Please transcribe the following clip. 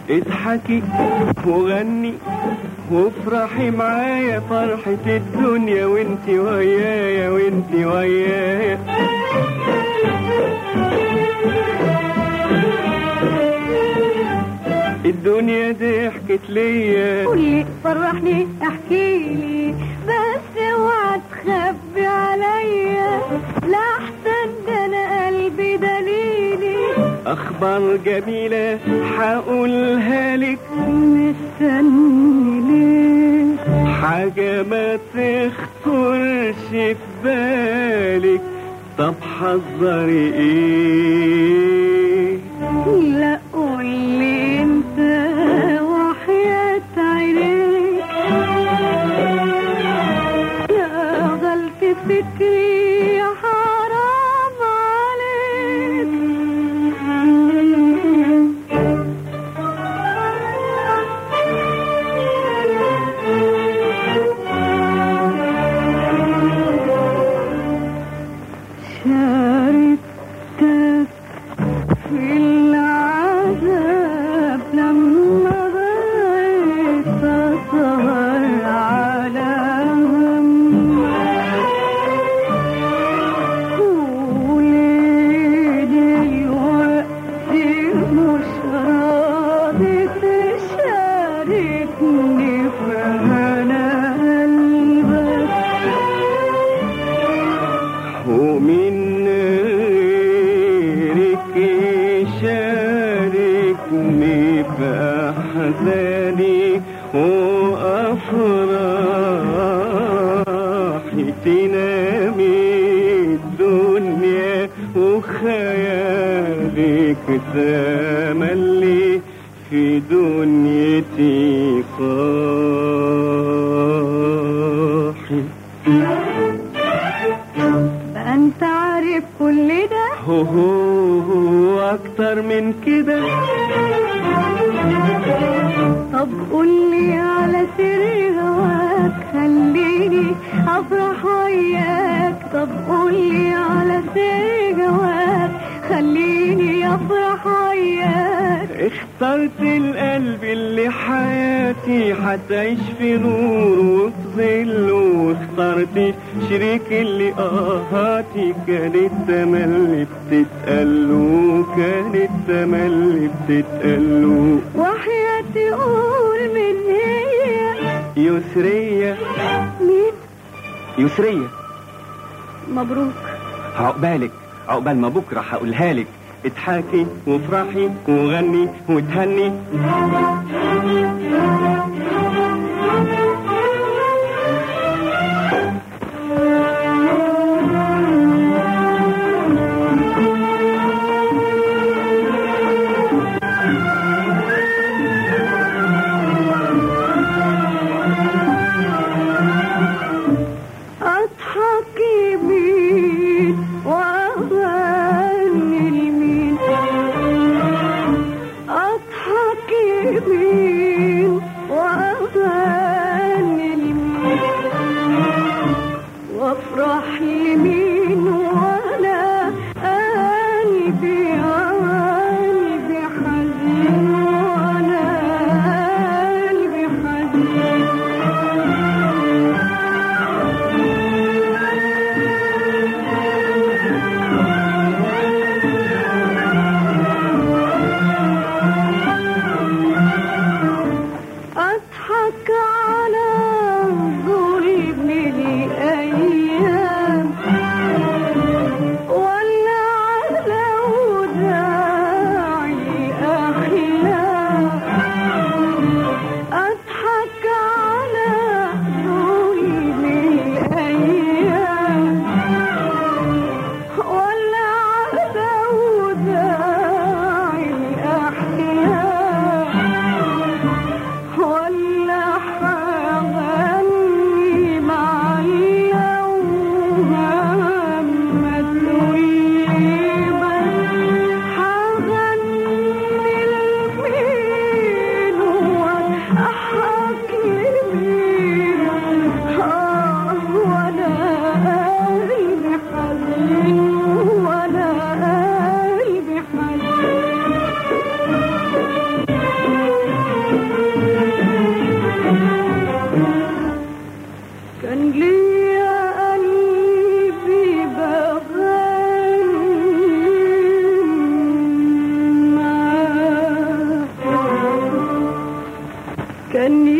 اضحكي وغني وافرحي معايا فرحة الدنيا وانت ويايا وانت ويايا الدنيا ضحكت ليا قولي فرحني احكيلي بس اوعى تخبي عليا لا احسن ده انا قلبي دليلي اخبار جميلة هقولها لك مستني ليه حاجة ما تخطرش في بالك طب حذري ايه لا قولي انت وحياة عينيك لا غلط فكري حرام عليك شاركتك في العذاب لما بقيت أسهر على همك وليه دلوقتي مش راضي تشاركني في هنا قلبك ومن غيرك يشاركني بأحزاني وأفراحي تنامي الدنيا وخيالك تملي في دنيتي صاحي بقى انت عارف كل ده هو هو هو اكتر من كده طب قولي على سر هواك خليني افرح وياك طب قولي على سر هواك خليني افرح وياك اخترت القلب اللي حياتي هتعيش في نور وفي ظل واخترت شريك اللي اهاتي كانت تملي بتتقلو كانت تملي بتتقلو وحياتي قول من هي يسرية مين يسرية مبروك عقبالك عقبال ما بكرة هقولها لك اضحكي وافرحي وغني وتهني اضحك يمين واغني اليمين اضحك يمين واغني اليمين وافرح يمين وانا قلبي قلبي حزين وانا قلبي حزين أضحك على ظلم الأيام غني